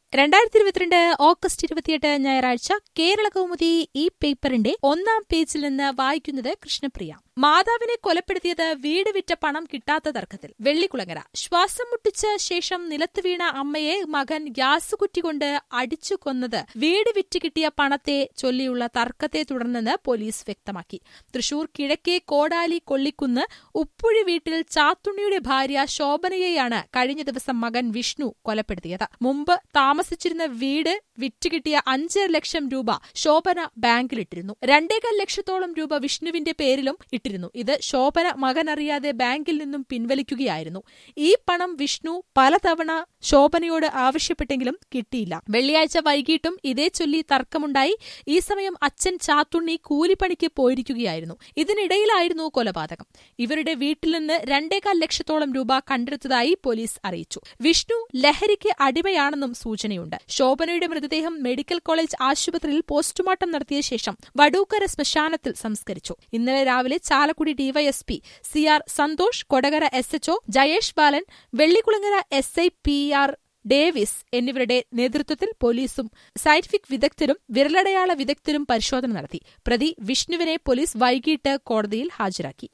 രണ്ടായിരത്തി ഇരുപത്തിരണ്ട് ഓഗസ്റ്റ് ഇരുപത്തിയെട്ട് ഞായറാഴ്ച കേരള കൗമുദി ഈ പേപ്പറിന്റെ ഒന്നാം പേജിൽ നിന്ന് വായിക്കുന്നത് കൃഷ്ണപ്രിയ മാതാവിനെ കൊലപ്പെടുത്തിയത് വീട് വിറ്റ പണം കിട്ടാത്ത തർക്കത്തിൽ വെള്ളിക്കുളങ്ങര ശ്വാസം മുട്ടിച്ച ശേഷം നിലത്ത് വീണ അമ്മയെ മകൻ ഗ്യാസ് കുറ്റി കൊണ്ട് അടിച്ചു കൊന്നത് വീട് വിറ്റ് കിട്ടിയ പണത്തെ ചൊല്ലിയുള്ള തർക്കത്തെ തുടർന്നെന്ന് പോലീസ് വ്യക്തമാക്കി തൃശൂർ കിഴക്കേ കോടാലി കൊള്ളിക്കുന്ന് ഉപ്പുഴി വീട്ടിൽ ചാത്തുണ്ണിയുടെ ഭാര്യ ശോഭനയെയാണ് കഴിഞ്ഞ ദിവസം മകൻ വിഷ്ണു കൊലപ്പെടുത്തിയത് മുമ്പ് താമസിച്ചിരുന്ന വീട് വിറ്റുകിട്ടിയ അഞ്ചര ലക്ഷം രൂപ ശോഭന ബാങ്കിലിട്ടിരുന്നു രണ്ടേകാൽ ലക്ഷത്തോളം രൂപ വിഷ്ണുവിന്റെ പേരിലും ഇട്ടിരുന്നു ഇത് ശോഭന മകനറിയാതെ ബാങ്കിൽ നിന്നും പിൻവലിക്കുകയായിരുന്നു ഈ പണം വിഷ്ണു പലതവണ ശോഭനയോട് ആവശ്യപ്പെട്ടെങ്കിലും കിട്ടിയില്ല വെള്ളിയാഴ്ച വൈകിട്ടും ഇതേ ചൊല്ലി തർക്കമുണ്ടായി ഈ സമയം അച്ഛൻ ചാത്തുണ്ണി കൂലിപ്പണിക്ക് പോയിരിക്കുകയായിരുന്നു ഇതിനിടയിലായിരുന്നു കൊലപാതകം ഇവരുടെ വീട്ടിൽ നിന്ന് രണ്ടേകാൽ ലക്ഷത്തോളം രൂപ കണ്ടെടുത്തതായി പോലീസ് അറിയിച്ചു വിഷ്ണു ലഹരിക്ക് അടിമയാണെന്നും സൂചനയുണ്ട് ശോഭനയുടെ മൃതദേഹം മെഡിക്കൽ കോളേജ് ആശുപത്രിയിൽ പോസ്റ്റ്മോർട്ടം നടത്തിയ ശേഷം വടൂക്കര ശ്മശാനത്തിൽ സംസ്കരിച്ചു ഇന്നലെ രാവിലെ Chalakudy DYSP C R Santhosh Kodakara S HO Jayesh Balan Vellikulangara S I P R Davis എന്നിവരുടെ നേതൃത്വത്തിൽ പോലീസും സയന്റിഫിക് വിദഗ്ധരും വിരലടയാള വിദഗ്ധരും പരിശോധന നടത്തി പ്രതി വിഷ്ണുവിനെ പോലീസ് വൈകിട്ട് കോടതിയിൽ ഹാജരാക്കി